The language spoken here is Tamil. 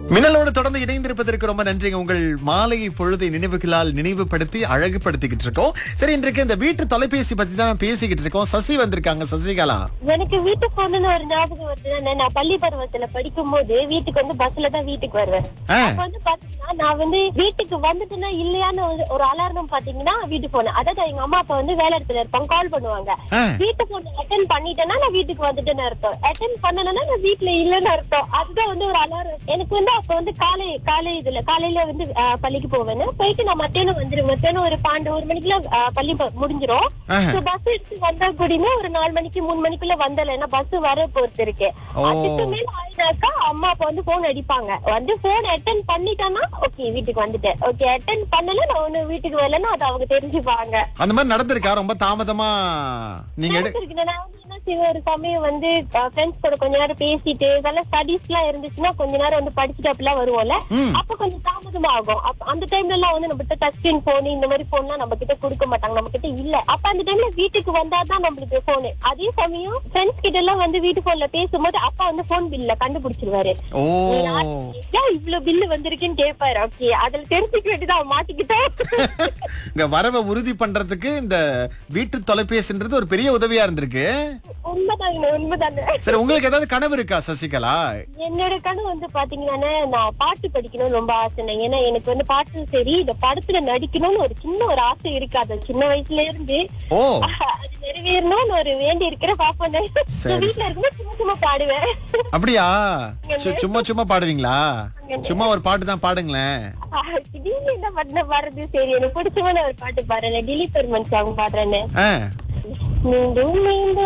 மின்னலோடு தொடர்ந்து இணைந்திருப்பதற்கு ரொம்ப நன்றிங்க உங்கள் மாலை பொழுதை நினைவுகளால் நினைவுபடுத்தி அழகுபடுத்திக்கிட்டு இருக்கோம் சரி இன்றைக்கு இந்த வீட்டு தொலைபேசி பத்தி தான் பேசிக்கிட்டு இருக்கோம் சசி வந்திருக்காங்க சசிகலா எனக்கு வீட்டுக்கு போகணும்னு ஒரு ஞாபகம் வருதுன்னா நான் பள்ளி பருவத்துல படிக்கும் போது வீட்டுக்கு வந்து பஸ்ல தான் வீட்டுக்கு வருவேன் ஆ. அப்ப வந்து பாத்தீங்கன்னா நான் வந்து வீட்டுக்கு வந்துட்டேன்னா இல்லையான்னு ஒரு- ஒரு அலாரம் பாத்தீங்கன்னா வீட்டுக்கு போனேன் அதாவது எங்க அம்மா அப்பா வந்து வேலை இடத்துல இருப்பாங்க கால் பண்ணுவாங்க ஆ. வீட்டுக்கு ஒண்ணு அட்டன் பண்ணிட்டேன்னா நான் வீட்டுக்கு வந்துட்டேன்னு அர்த்தம் அட்டன் பண்ணனா நான் வீட்டுல இல்லைன்னு அர்த்தம் அதுதான் வந்து ஒரு அலாரம் எனக்கு வந்து அப்ப வந்து காலை காலை இதுல காலையில வந்து ஆ, பள்ளிக்கு போவேன் போயிட்டு நான் மத்தியானம் வந்துருவேன் மத்தியானம் ஒரு பன்னெண்டு ஒரு மணிக்குலாம் ஆ, பள்ளி ப- முடிஞ்சிரும் ஆஹா. பஸ் எடுத்து வந்தா கூடயுமே ஒரு நாலு மணிக்கு மூணு மணிக்குள்ள வந்தல ஏன்னா பஸ் வர பொறுத்து இருக்கு ஓ. அதுக்கு மேல ஆயினாக்கா அம்மா அப்பா வந்து போன் அடிப்பாங்க வந்து போன் அட்டன் பண்ணிட்டானா ஓகே வீட்டுக்கு வந்துட்டேன் ஓகே அட்டன் பண்ணல நான் ஒண்ணு வீட்டுக்கு வரலன்னா அது அவங்க தெரிஞ்சுப்பாங்க அந்த மாதிரி நடந்திருக்கா ரொம்ப தாமதமா நீங்க எடு இருக்கு. நான் வந்து என்ன செய்வேன் ஒரு சமயம் வந்து ஃப்ரெண்ட்ஸ் கூட கொஞ்ச நேரம் பேசிட்டு இதெல்லாம் ஸ்டடிஸ் எல்லாம் இருந்துச்சுன்னா கொஞ்ச நேரம் வந்து படிச்சுட்டு அப்படிலாம் வருவோம்ல ம். அப்ப கொஞ்சம் தாமதமா ஆகும் அப்ப அந்த டைம்ல எல்லாம் வந்து நம்ம கிட்ட டச் ஸ்கிரீன் போன் இந்த மாதிரி போன்லாம் நம்ம கிட்ட கொடுக்க மாட்டாங்க நம்ம கிட்ட இல்ல அப்ப அந்த டைம்ல வீட்டுக்கு வந்தாதான் நம்மளுக்கு போனு அதே சமயம் ஃப்ரெண்ட்ஸ் கிட்ட எல்லாம் வந்து வீட்டு போன்ல பேசும்போது அப்பா வந்து போன் பில்ல கண்டுபிடிச்சிருவாரு ஓ நீ யாருக்கு ஏன் இவ்வளவு பில்லு வந்திருக்குன்னு கேட்பாரு ஓகே அதுல தெரிஞ்சுக்க வேண்டியதான் மாட்டிக்கிட்டோம் இங்க வரவை உறுதி பண்றதுக்கு இந்த வீட்டு தொலைபேசின்றது ஒரு பெரிய உதவியா இருந்திருக்கு உண்மைதாங்க உண்மைதாங்க சரி உங்களுக்கு ஏதாவது கனவு இருக்கா சசிகலா என்னோட கனவு வந்து பாத்தீங்கன்னா நான் பாட்டு படிக்கணும்னு ரொம்ப ஆசை ஏன்னா எனக்கு வந்து பாட்டு சரி இந்த படத்துல நடிக்கணும்னு ஒரு சின்ன ஒரு ஆசை இருக்கு அது சின்ன வயசுல இருந்து ஓ அது நிறைவேறணும்னு ஒரு வேண்டி இருக்கிற பாப்பேன் சரி. வீட்டுல இருக்கும்போது சும்மா சும்மா பாடுவேன் அப்படியா சு- சும்மா சும்மா பாடுவீங்களா சும்மா ஒரு பாட்டு தான் பாடுங்களேன் திடீர்னு என்ன பண்ண பாடுறது சரி எனக்கு பிடிச்சமான ஒரு பாட்டு பாடுறேன் டிலி பெருமன் சாங் பாடுறேன்னு ஆ மீண்டும் மீண்டும்